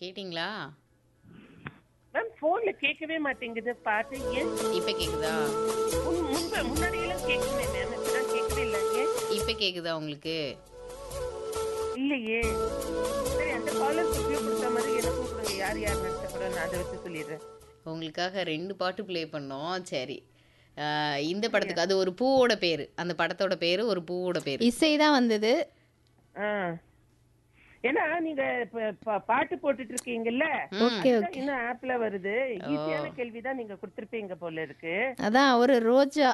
கேட்டிங்களா மேம் போன்ல கேட்கவே மாட்டேங்குது பாட்டு ஏன் இப்ப கேக்குதா முன்- முன்பு முன்னாடி எல்லாம் கேட்குமே மேம் இப்பதான் கேட்கவே இல்லை ஏன் இப்ப கேக்குதா உங்களுக்கு இல்லையே சரி அந்த காலர் உபயோகப்படுத்த மாதிரி எனக்கும் கொடுங்க யார் யார் நடிச்ச கூட நான் அதை வச்சு சொல்லிடுறேன் உங்களுக்காக ரெண்டு பாட்டு ப்ளே பண்ணோம் சரி ஆஹ் இந்த படத்துக்கு அது ஒரு பூவோட பேரு அந்த படத்தோட பேரு ஒரு பூவோட பேரு இசை தான் வந்தது ஆ. ஏன்னா நீங்க இப்ப பா- பாட்டு போட்டுட்டு இருக்கீங்கல்ல ஓகே அதுதான் இன்னும் ஆப்ல வருது ஈஸியான கேள்விதான் நீங்க கொடுத்திருப்பீங்க போல இருக்கு அதான் ஒரு ரோஜா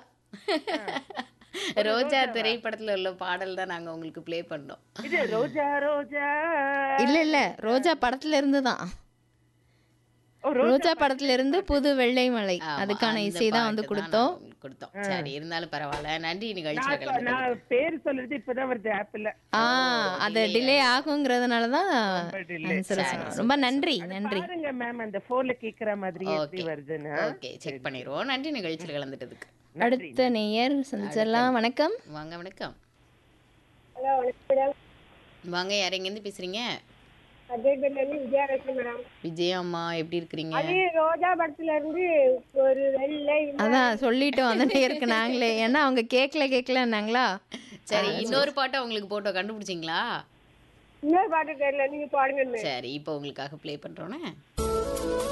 ரோஜா திரைப்படத்துல உள்ள பாடல் தான் நாங்க உங்களுக்கு ப்ளே பண்ணோம் இது ரோஜா ரோஜா இல்ல இல்ல ரோஜா படத்துல இருந்து தான் ஓ, ரோஜா ரோஜா படத்துல இருந்து புது வெள்ளை மலை ஆமா, அதுக்கான அந்த இசை தான் வந்து பாட்டு கொடுத்தோம் நாங்க உங்களுக்கு கொடுத்தோம் சரி இருந்தாலும் பரவாயில்ல நன்றி நிகழ்ச்சியில நான் கலந்து நான் பேர் சொல்றது இப்பதான் வருது ஆப்ல ஆ அது டிலே ஆகுங்கிறதுனால தான் delay. answer சொன்னோம். ரொம்ப நன்றி நன்றி பாருங்க மேம் அந்த போன்ல கேக்குற மாதிரி எப்படி வருதுன்னு ஓகே செக் பண்ணிடுவோம் நன்றி நிகழ்ச்சியில கலந்துட்டதுக்கு அடுத்த நேயர் சந்திச்சிடலாம் வணக்கம் வாங்க வணக்கம் ஹலோ வணக்கம் வாங்க யார் எங்கேருந்து பேசுறீங்க அஜய்பேட்ல இருந்து விஜயலட்சுமி மேடம் விஜயா அம்மா எப்படி இருக்கிறீங்க அது ரோஜா படத்துல இருந்து ஒரு வெள்ளை அதான் சொல்லிட்டோம் அந்த நேருக்கு நாங்களே ஏன்னா அவங்க கேட்கல கேட்கலன்னாங்களா சரி இன்னொரு பாட்டை உங்களுக்கு போட்டோ கண்டுபிடிச்சிங்களா இன்னொரு பாட்டு தெரியல நீங்க பாடுங்கன்னு சரி இப்போ உங்களுக்காக ப்ளே பண்றோன்னே